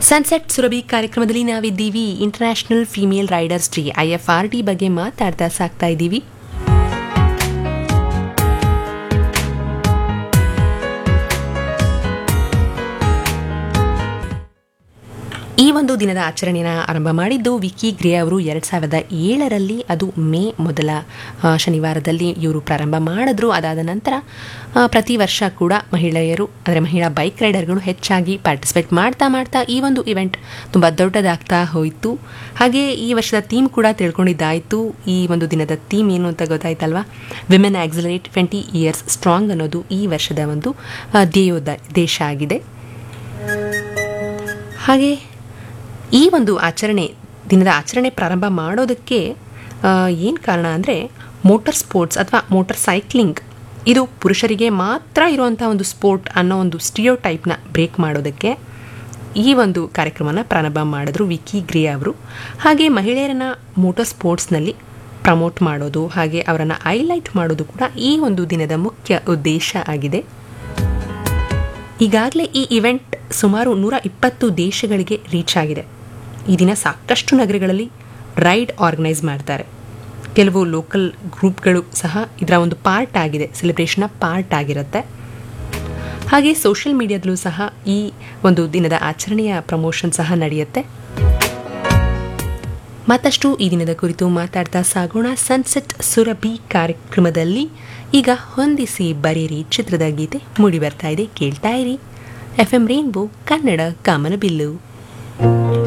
sunset Surabhi ಕಾರ್ಯಕ್ರಮದಲ್ಲಿ ನಾವಿದ್ದೀವಿ international female riders day I F R T ಬಗ್ಗೆ ಮಾತಾಡ್ತಾ ಸಾಕ್ತಾ ಇದ್ದೀವಿ ಈ ಒಂದು ದಿನದ ಆಚರಣೆಯನ್ನು ಆರಂಭ ಮಾಡಿದ್ದು ವಿಕಿ ಗ್ರೇ ಅವರು ಎರಡು ಸಾವಿರದ ಏಳರಲ್ಲಿ ಅದು ಮೇ ಮೊದಲ ಆ, ಶನಿವಾರದಲ್ಲಿ ಇವರು ಪ್ರಾರಂಭ ಮಾಡಿದ್ರು ಅದಾದ ನಂತರ ಆ, ಪ್ರತಿ ವರ್ಷ ಕೂಡ ಮಹಿಳೆಯರು ಅಂದರೆ ಮಹಿಳಾ ಬೈಕ್ ರೈಡರ್ಗಳು ಹೆಚ್ಚಾಗಿ ಪಾರ್ಟಿಸಿಪೇಟ್ ಮಾಡ್ತಾ ಮಾಡ್ತಾ ಈ ಒಂದು ಇವೆಂಟ್ ತುಂಬ ದೊಡ್ಡದಾಗ್ತಾ ಹೋಯಿತು ಹಾಗೆ ಈ ವರ್ಷದ ಥೀಮ್ ಕೂಡ ತಿಳ್ಕೊಂಡಿದ್ದಾಯಿತು ಈ ಒಂದು ದಿನದ ಥೀಮ್ ಏನು ಅಂತ ಗೊತ್ತಾಯ್ತಲ್ವಾ women accelerate twenty years strong ಅನ್ನೋದು ಈ ವರ್ಷದ ಒಂದು ಆ, ಧ್ಯೇಯೋದ ದೇಶ ಆಗಿದೆ ಹಾಗೆ ಈ ಒಂದು ಆಚರಣೆ ದಿನದ ಆಚರಣೆ ಪ್ರಾರಂಭ ಮಾಡೋದಕ್ಕೆ ಏನು ಕಾರಣ ಅಂದರೆ ಮೋಟರ್ ಸ್ಪೋರ್ಟ್ಸ್ ಅಥವಾ ಮೋಟರ್ ಸೈಕ್ಲಿಂಗ್ ಇದು ಪುರುಷರಿಗೆ ಮಾತ್ರ ಇರುವಂಥ ಒಂದು ಸ್ಪೋರ್ಟ್ ಅನ್ನೋ ಒಂದು ಸ್ಟಿಯೋ ಟೈಪ್ನ ಬ್ರೇಕ್ ಮಾಡೋದಕ್ಕೆ ಈ ಒಂದು ಕಾರ್ಯಕ್ರಮನ ಪ್ರಾರಂಭ ಮಾಡಿದ್ರು ವಿಕಿ ಗ್ರೇ ಅವರು ಹಾಗೆ ಮಹಿಳೆಯರನ್ನ ಮೋಟರ್ ಸ್ಪೋರ್ಟ್ಸ್ನಲ್ಲಿ ಪ್ರಮೋಟ್ ಮಾಡೋದು ಹಾಗೆ ಅವರನ್ನು ಹೈಲೈಟ್ ಮಾಡೋದು ಕೂಡ ಈ ಒಂದು ದಿನದ ಮುಖ್ಯ ಉದ್ದೇಶ ಆಗಿದೆ ಈಗಾಗಲೇ ಈ ಇವೆಂಟ್ ಸುಮಾರು ನೂರ ಇಪ್ಪತ್ತು ದೇಶಗಳಿಗೆ ರೀಚ್ ಆಗಿದೆ ಈ ದಿನ ಸಾಕಷ್ಟು ನಗರಗಳಲ್ಲಿ ರೈಡ್ ಆರ್ಗನೈಸ್ ಮಾಡ್ತಾರೆ ಕೆಲವು ಲೋಕಲ್ ಗ್ರೂಪ್ಗಳು ಸಹ ಇದರ ಒಂದು ಪಾರ್ಟ್ ಆಗಿದೆ ಸೆಲೆಬ್ರೇಷನ್ನ ಪಾರ್ಟ್ ಆಗಿರುತ್ತೆ ಹಾಗೆ ಸೋಷಿಯಲ್ ಮೀಡಿಯಾದಲ್ಲೂ ಸಹ ಈ ಒಂದು ದಿನದ ಆಚರಣೆಯ ಪ್ರಮೋಷನ್ ಸಹ ನಡೆಯುತ್ತೆ ಮತ್ತಷ್ಟು ಈ ದಿನದ ಕುರಿತು ಮಾತಾಡ್ತಾ ಸಾಗೋಣ ಸನ್ಸೆಟ್ ಸುರಭಿ ಕಾರ್ಯಕ್ರಮದಲ್ಲಿ ಈಗ ಹೊಂದಿಸಿ ಬರೀರಿ ಚಿತ್ರದ ಗೀತೆ ಮೂಡಿ ಬರ್ತಾ ಇದೆ ಕೇಳ್ತಾ ಇರಿ ಎಫ್ ಎಂ ರೇನ್ಬೋ ಕನ್ನಡ ಕಾಮನಬಿಲ್ಲು